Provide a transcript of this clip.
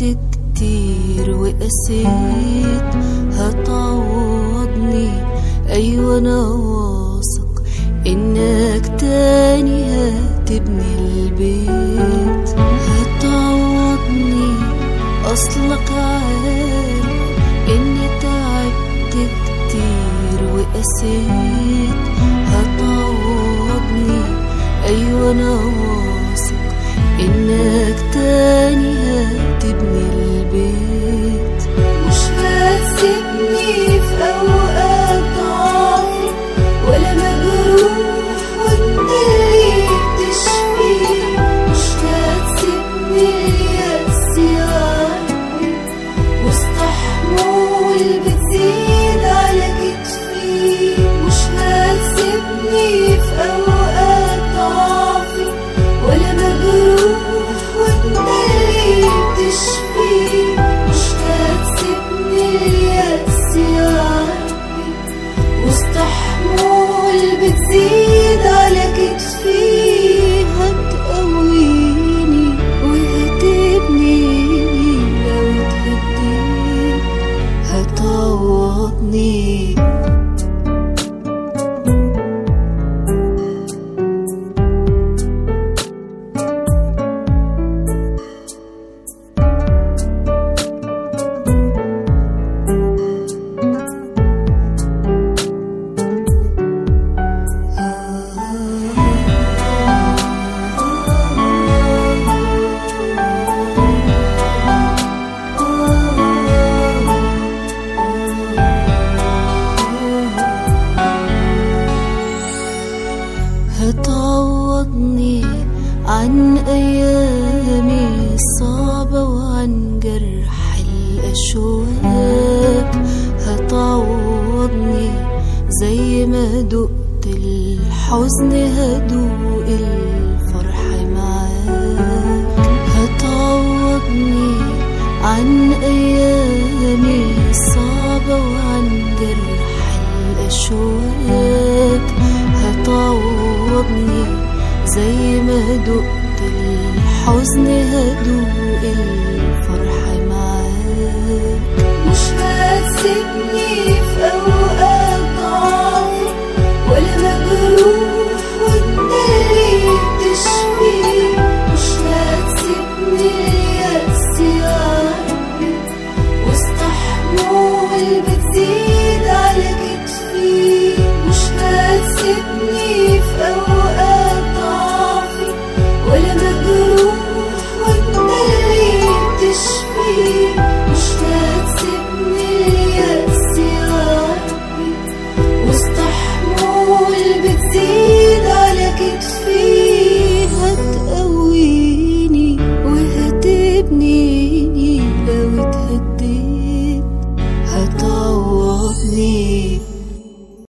كتير وقسيت هتعوضني أيوة أنا واثق إنك تاني هتبني البيت هتعوضني أصلك عارف إني تعبت كتير وقسيت هتعوضني أيوة أنا واثق إنك تاني هتبني البيت مش هتسيبني في أوقات ضعفي ولا مجروح وانت اللي بتشفي مش هتسيبني اليأس يعرفني وسط حمول بتزيد على كتفي مش هتسيبني في أوقات ضعفي ولا مجروح وانت اللي بتشفي مش هتسيبني اليأس يا ربي وسط حمول بتزيد على كتفي هتقويني وهتبنيني لو اتهديت هتعوضني هتعوضني عن أيامي الصعبة وعن جرح الأشواق هتعوضني زي ما دقت الحزن هدوق الفرح معاك هتعوضني عن أيامي الصعبة وعن جرح الأشواق هتعوضني زي ما دقت الحزن هدوق الفرح معاك مش هتسيبني